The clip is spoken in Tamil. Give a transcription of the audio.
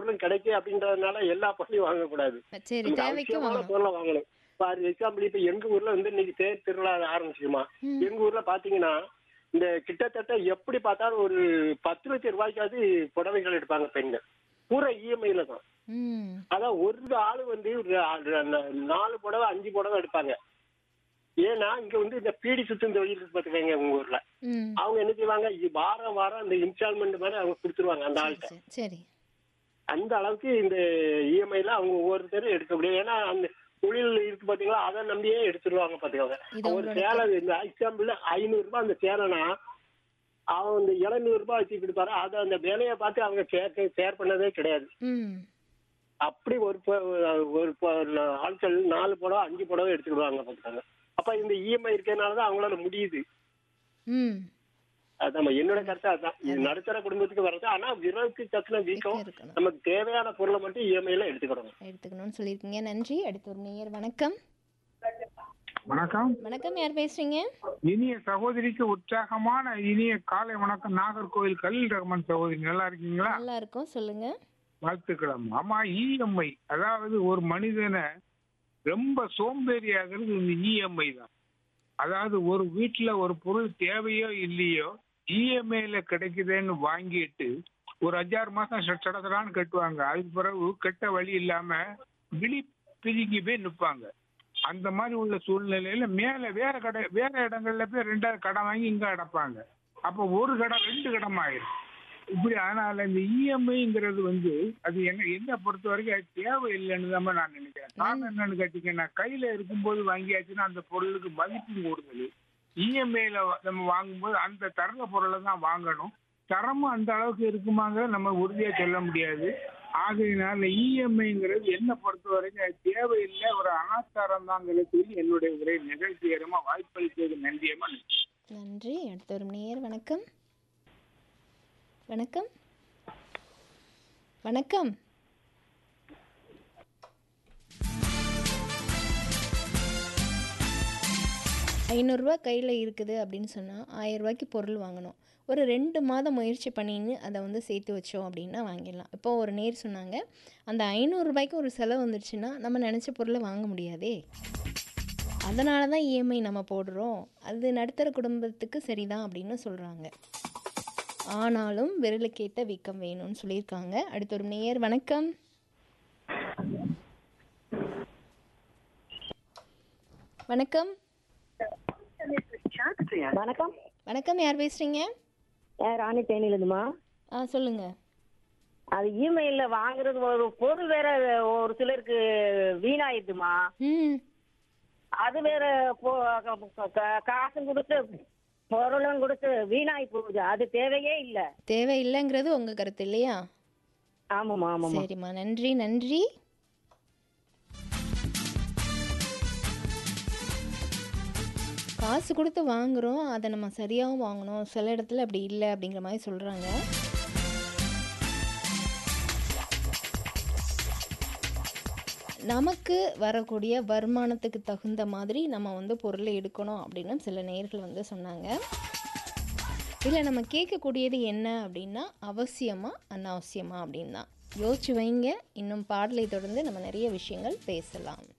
பொருளும் கிடைக்கும் அப்படின்றதுனால எல்லா பொருளையும் வாங்கக்கூடாது சரி நமக்கு தேவைக்கு அவசியமான வாங்கணும் பொருளை வாங்கணும் ஃபார் எக்ஸாம்பிள் இப்ப எங்க ஊர்ல வந்து இன்னைக்கு தேர் திருவிழா ஆரம்பிச்சிருமா ம். எங்க ஊர்ல பாத்தீங்கன்னா இந்த கிட்டத்தட்ட எப்படி பார்த்தாலும் ஒரு பத்து லட்சம் ரூபாய்க்காவது புடவைகள் எடுப்பாங்க பெண்கள் பூரா இஎம்ஐல தான் ம் அதான் ஒரு ஆளு வந்து ஒரு ஆ- நா- நாலு புடவை அஞ்சு புடவை எடுப்பாங்க ஏன்னா இங்க வந்து இந்த பீடி சுத்தம் தொழில் இருக்கு பாத்துக்கங்க உங்க ஊர்ல ம் அவங்க என்ன செய்வாங்க இ- வாரம் வாரம் அந்த இன்ஸ்டால்மெண்ட் மாதிரி அவங்க கொடுத்துருவாங்க அந்த சரி, ஆள்கிட்ட சரி, சரி அந்த அளவுக்கு இந்த இஎம்ஐல அவங்க ஒவ்வொருத்தரும் எடுக்க முடியும் ஏன்னா அந்த தொழில் இருக்கு பாத்தீங்களா அதை நம்பியே எடுத்துருவாங்க பாத்துக்கோங்க இது ஒரு உங்களோட சேலை இந்த எக்ஸாம்பிள் ஐநூறு ரூபாய் அந்த சேலைனா அவன் இந்த எழுநூறு ரூபாய் வச்சு கொடுப்பாரு அதை அந்த வேலையை பார்த்து அவங்க ஷேர் ஷேர் பண்ணதே கிடையாது ம் அப்படி ஒரு ப- ஒரு ப- ஆட்கள் நாலு புடவை அஞ்சு புடவை எடுத்துக்கிடுவாங்க பாத்துக்கோங்க அப்ப இந்த இஎம்ஐ இருக்கிறதுனாலதான் அவங்களால முடியுது ம் அதான் என்னோட கருத்து அதான் இது நடுத்தர குடும்பத்துக்கு வர்றது ஆனா விரலுக்கு தக்குன வீக்கம் இருக்கணும் நமக்கு தேவையான பொருளை மட்டும் இஎம்ஐல எடுத்துக்கிடணும் எடுத்துக்கணும்னு சொல்லியிருக்கீங்க நன்றி அடுத்த ஒரு நேயர் வணக்கம் வணக்கம் வணக்கம் யார் பேசுறீங்க இனிய சகோதரிக்கு உற்சாகமான இனிய காலை வணக்கம் நாகர்கோவில் கலில் ரஹ்மான் சகோதரி நல்லா இருக்கீங்களா நல்லா இருக்கும் சொல்லுங்க வாழ்த்துக்களம் ஆமா இஎம்ஐ அதாவது ஒரு மனிதனை ரொம்ப சோம்பேறி ஆகிறது இந்த இஎம்ஐ தான் அதாவது ஒரு வீட்டுல ஒரு பொருள் தேவையோ இல்லையோ இஎம்ஐல கிடைக்குதுன்னு வாங்கிட்டு ஒரு அஞ்சாறு மாசம் சட- சடசடான்னு கட்டுவாங்க அதுக்கு பிறகு கெட்ட வழி இல்லாம விழி பிதுங்கி போய் நிற்பாங்க அந்த மாதிரி உள்ள சூழ்நிலையில மேல வேற கடை வேற இடங்கள்ல போய் ரெண்டாவது கடன் வாங்கி இங்க அடைப்பாங்க அப்ப ஒரு கடன் ரெண்டு கடன் ஆயிரும் இப்படி அதனால இந்த இஎம்ஐங்கிறது வந்து அது என்ன என்ன பொறுத்த வரைக்கும் அது தேவை இல்லைன்னு தான் நான் நினைக்கிறேன் காரணம் என்னன்னு கேட்டீங்கன்னா கையில இருக்கும்போது வாங்கியாச்சுன்னா அந்த பொருளுக்கு மதிப்பு கூடுதல் இஎம்ஐல நம்ம வாங்கும்போது அந்த தரல பொருளை தான் வாங்கணும் தரமும் அந்த அளவுக்கு இருக்குமாங்கிறத நம்ம உறுதியா சொல்ல முடியாது ஆகையினால இஎம்ஐங்கிறது என்ன பொறுத்த வரைக்கும் அது தேவையில்லை ஒரு அனாச்சாரம் தாங்கிறத சொல்லி என்னுடைய உரை நிகழ்ச்சிகரமா வாய்ப்பளித்தது நன்றியமா நன்றி. நன்றி அடுத்த ஒரு நேயர் வணக்கம் வணக்கம் வணக்கம் ஐநூறுரூவா கையில் இருக்குது அப்படின்னு சொன்னால் ஆயிரரூபாய்க்கு பொருள் வாங்கணும் ஒரு ரெண்டு மாதம் முயற்சி பண்ணின்னு அதை வந்து சேர்த்து வச்சோம் அப்படின்னா வாங்கிடலாம் இப்போ ஒரு நேர் சொன்னாங்க அந்த ஐநூறுரூபாய்க்கு ஒரு செலவு வந்துருச்சுன்னா நம்ம நினச்ச பொருளை வாங்க முடியாதே அதனால தான் இஎம்ஐ நம்ம போடுறோம் அது நடுத்தர குடும்பத்துக்கு சரிதான் அப்படின்னு சொல்கிறாங்க ஆனாலும் விரலுக்கேத்த வீக்கம் வேணும்னு சொல்லியிருக்காங்க அடுத்த ஒரு நேயர் வணக்கம் வணக்கம் வணக்கம் வணக்கம் யார் பேசுகிறீங்க ஏ ராணி தேனியிலிருந்துமா ஆ சொல்லுங்கள் அது இமெயில்ல வாங்குறது ஒரு பொருள் வேற ஒரு சிலருக்கு வீணாயிடுதுமா ம் அது வேற பொ- க- க- காசும் கொடுத்து பொருளும் கொடுத்து வீணாயி போகுது அது தேவையே இல்ல தேவையில்லைங்கிறது உங்கள் கருத்து இல்லையா ஆமாம்மா ஆமாம்மா சரிம்மா நன்றி நன்றி காசு கொடுத்து வாங்குறோம் அதை நம்ம சரியாகவும் வாங்கணும் சில இடத்துல அப்படி இல்லை அப்படிங்கிற மாதிரி சொல்கிறாங்க நமக்கு வரக்கூடிய வருமானத்துக்கு தகுந்த மாதிரி நம்ம வந்து பொருளை எடுக்கணும் அப்படின்னு சில நேர்கள் வந்து சொன்னாங்க இல்லை நம்ம கேட்கக்கூடியது என்ன அப்படின்னா அவசியமா அனாவசியமா அப்படின்னு தான் யோசிச்சு வைங்க இன்னும் பாடலை தொடர்ந்து நம்ம நிறைய விஷயங்கள் பேசலாம்